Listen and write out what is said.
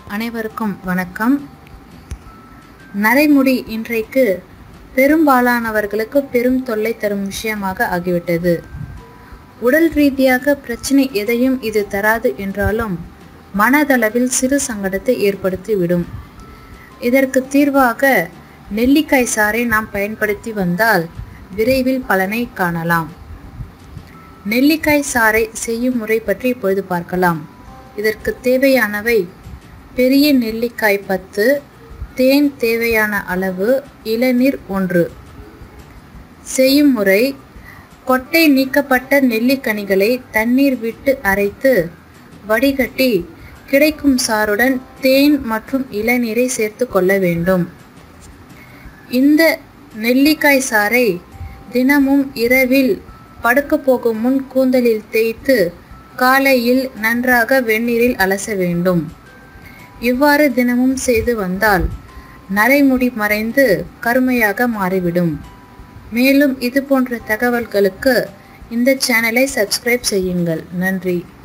அனைவருக்கும் வணக்கம் நரைமுடி இன்றைக்கு பெரும்பாலானவர்களுக்கு பெரும் தொல்லை தரும் விஷயமாக ஆகிவிட்டது உடல் ரீதியாக பிரச்சனை எதையும் இது தராது என்றாலும் மனதளவில் சிறு சங்கடத்தை ஏற்படுத்திவிடும் இதற்கு தீர்வாக நெல்லிக்காய் சாறை நாம் பயன்படுத்தி வந்தால் விரைவில் பலனை காணலாம் நெல்லிக்காய் சாறை செய்யும் முறை பற்றி இப்பொழுது பார்க்கலாம் இதற்கு தேவையானவை பெரிய நெல்லிக்காய் பத்து தேன் தேவையான அளவு இளநீர் ஒன்று செய்யும் முறை கொட்டை நீக்கப்பட்ட நெல்லிக்கனிகளை தண்ணீர் விட்டு அரைத்து வடிகட்டி கிடைக்கும் சாறுடன் தேன் மற்றும் இளநீரை சேர்த்து கொள்ள வேண்டும் இந்த நெல்லிக்காய் சாறை தினமும் இரவில் படுக்க போகும் முன் கூந்தலில் தேய்த்து காலையில் நன்றாக வெந்நீரில் அலச வேண்டும் இவ்வாறு தினமும் செய்து வந்தால் நரைமுடி மறைந்து கருமையாக மாறிவிடும் மேலும் இது போன்ற தகவல்களுக்கு இந்த சேனலை சப்ஸ்கிரைப் செய்யுங்கள் நன்றி